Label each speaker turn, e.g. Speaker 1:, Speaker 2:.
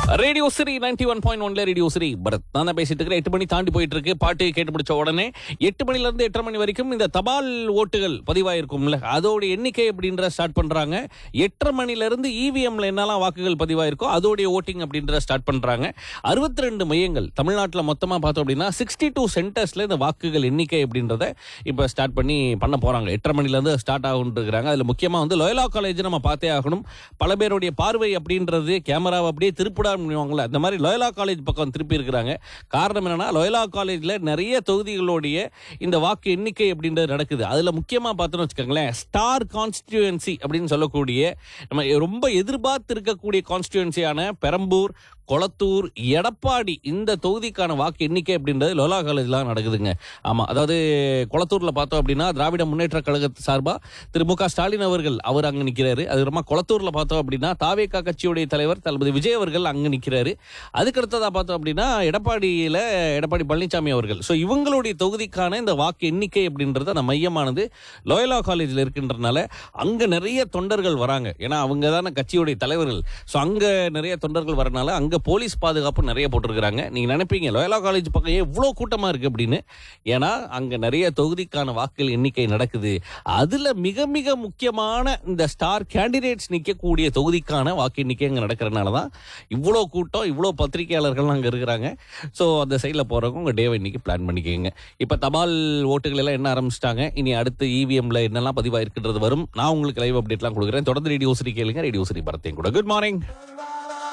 Speaker 1: radio Siri ninety one point ஒன்ல radio Siri Bharath நான் தான் பேசிட்டு இருக்கிறேன் எட்டு மணி தாண்டி போயிட்டு இருக்கு பாட்டு கேட்டு முடிச்ச உடனே எட்டு மணில இருந்து எட்டரை மணி வரைக்கும் இந்த தபால் ஓட்டுகள் பதிவாயிருக்கும்ல அதோட எண்ணிக்கை அப்படின்ற ஸ்டார்ட் பண்றாங்க எட்டரை மணில இருந்து இவிஎம்ல என்னெல்லாம் வாக்குகள் பதிவாயிருக்கோ அதோடைய ஓட்டிங் அப்படின்ற ஸ்டார்ட் பண்றாங்க அறுபத்தி ரெண்டு மையங்கள் தமிழ்நாட்டில் மொத்தமா பார்த்தோம் அப்படின்னா சிக்ஸ்டி டூ சென்டர்ஸ்ல இந்த வாக்குகள் எண்ணிக்கை அப்படின்றத இப்போ ஸ்டார்ட் பண்ணி பண்ண போறாங்க எட்டரை மணில இருந்து ஸ்டார்ட் ஆகும் இருக்கிறாங்க அதுல முக்கியமா வந்து லோயலா காலேஜ் நம்ம பார்த்தே ஆகணும் பல பேருடைய பார்வை அப்படின்றது கேமராவை அப்படியே திருப்பிடாங்கள அந்த மாதிரி லோயலா காலேஜ் பக்கம் திருப்பி இருக்கிறாங்க காரணம் என்னன்னா லோயலா காலேஜ்ல நிறைய தொகுதிகளுடைய இந்த வாக்கு எண்ணிக்கை அப்படின்றது நடக்குது அதுல முக்கியமா பார்த்தோம்னு வச்சுக்கோங்களேன் ஸ்டார் கான்ஸ்டியூன்சி அப்படின்னு சொல்லக்கூடிய நம்ம ரொம்ப எதிர்பார்த்து இருக்கக்கூடிய கான்ஸ்டியூன்சியான பெரம்பூர் கொளத்தூர் எடப்பாடி இந்த தொகுதிக்கான வாக்கு எண்ணிக்கை அப்படின்றது லோலா காலேஜ்ல நடக்குதுங்க ஆமா அதாவது கொளத்தூர்ல பார்த்தோம் அப்படின்னா திராவிட முன்னேற்ற கழகத்து சார்பா திரு மு க ஸ்டாலின் அவர்கள் அவர் அங்க நிக்கிறாரு அது ரொம்ப கொளத்தூர்ல பார்த்தோம் அப்படின்னா தாவேகா கட்சியுடைய தலைவர் தளபதி விஜய் அவர்கள் அங்க நிக்கிறாரு அதுக்கு அடுத்ததா பார்த்தோம் அப்படின்னா எடப்பாடியில எடப்பாடி பழனிசாமி அவர்கள் ஸோ இவங்களுடைய தொகுதிக்கான இந்த வாக்கு எண்ணிக்கை அப்படின்றது அந்த மையமானது லோயலா காலேஜில் இருக்கின்றனால அங்க நிறைய தொண்டர்கள் வராங்க ஏன்னா அவங்க தானே கட்சியுடைய தலைவர்கள் ஸோ அங்க நிறைய தொண்டர்கள் வரனால அங்க போலீஸ் பாதுகாப்பு நிறைய போட்டிருக்கிறாங்க நீங்க நினைப்பீங்க லோயலா காலேஜ் பக்கம் ஏன் இவ்வளோ கூட்டமா இருக்கு அப்படின்னு ஏன்னா அங்க நிறைய தொகுதிக்கான வாக்குகள் எண்ணிக்கை நடக்குது அதுல மிக மிக முக்கியமான இந்த ஸ்டார் கேண்டிடேட்ஸ் நிக்கக்கூடிய தொகுதிக்கான வாக்கு எண்ணிக்கை அங்க நடக்கிறனால தான் இவ்வளோ கூட்டம் இவ்வளோ பத்திரிகையாளர்கள் அங்க இருக்கிறாங்க ஸோ அந்த சைடில் போறவங்க உங்க டேவை இன்னைக்கு பிளான் பண்ணிக்கோங்க இப்போ தபால் ஓட்டுகள் எல்லாம் என்ன ஆரம்பிச்சிட்டாங்க இனி அடுத்து இவிஎம்ல என்னெல்லாம் பதிவாயிருக்குன்றது வரும் நான் உங்களுக்கு லைவ் அப்டேட்லாம் கொடுக்குறேன் தொடர்ந்து ரேடியோ சிரி கேளுங்க ரேடியோ சிரி பரத்தையும் கூட குட் மார்னிங்